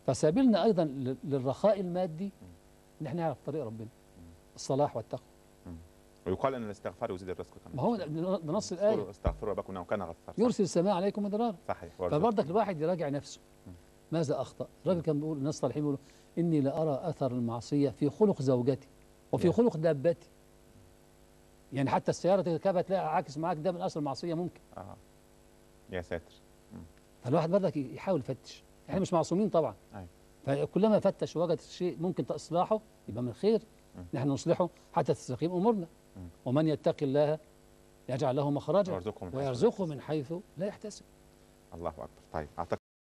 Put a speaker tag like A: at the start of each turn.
A: فسبيلنا ايضا لل- للرخاء المادي ان احنا نعرف طريق ربنا الصلاح والتقوى
B: ويقال ان الاستغفار يزيد الرزق كمان
A: ما هو ده بنص الايه
B: اذكروا- استغفروا ربكم انه كان غفارا صح.
A: يرسل السماء عليكم مدرارا
B: صحيح وارزقكم.
A: فبرضك الواحد يراجع نفسه ماذا اخطا الراجل كان بيقول الناس الصالحين بيقولوا اني لارى اثر المعصيه في خلق زوجتي وفي
B: يا.
A: خلق دابتي يعني حتى السياره تركبها تلاقي عاكس معاك ده من اثر المعصيه ممكن
B: اه يا ساتر
A: فالواحد برضك يحاول يفتش احنا مش معصومين طبعا
B: أيوة.
A: فكلما فتش وجد شيء ممكن اصلاحه يبقى من خير نحن نصلحه حتى تستقيم امورنا
B: مم.
A: ومن يتق الله يجعل له مخرجا
B: ويرزقكم من حيث لا
A: ويرزقه من حيث لا يحتسب
B: الله اكبر طيب اعتقد